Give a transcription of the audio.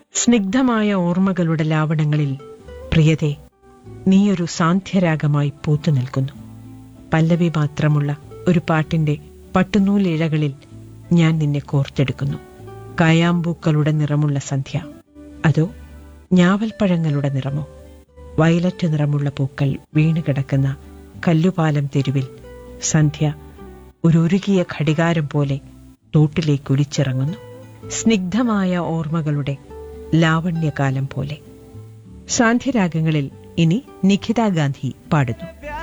സ്നിഗ്ധമായ ഓർമ്മകളുടെ ലാവണങ്ങളിൽ പ്രിയതേ നീയൊരു സാന്ധ്യരാഗമായി പൂത്തു നിൽക്കുന്നു പല്ലവി മാത്രമുള്ള ഒരു പാട്ടിന്റെ പട്ടുനൂലിഴകളിൽ ഞാൻ നിന്നെ കോർത്തെടുക്കുന്നു കായാമ്പൂക്കളുടെ നിറമുള്ള സന്ധ്യ അതോ ഞാവൽപ്പഴങ്ങളുടെ നിറമോ വയലറ്റ് നിറമുള്ള പൂക്കൾ വീണുകിടക്കുന്ന കല്ലുപാലം തെരുവിൽ സന്ധ്യ ഒരു ഉരുകിയ ഘടികാരം പോലെ തോട്ടിലേക്ക് ഒലിച്ചിറങ്ങുന്നു സ്നിഗ്ധമായ ഓർമ്മകളുടെ ലാവണ്യകാലം പോലെ സാന്ധ്യരാഗങ്ങളിൽ ഇനി നിഖിത ഗാന്ധി പാടുന്നു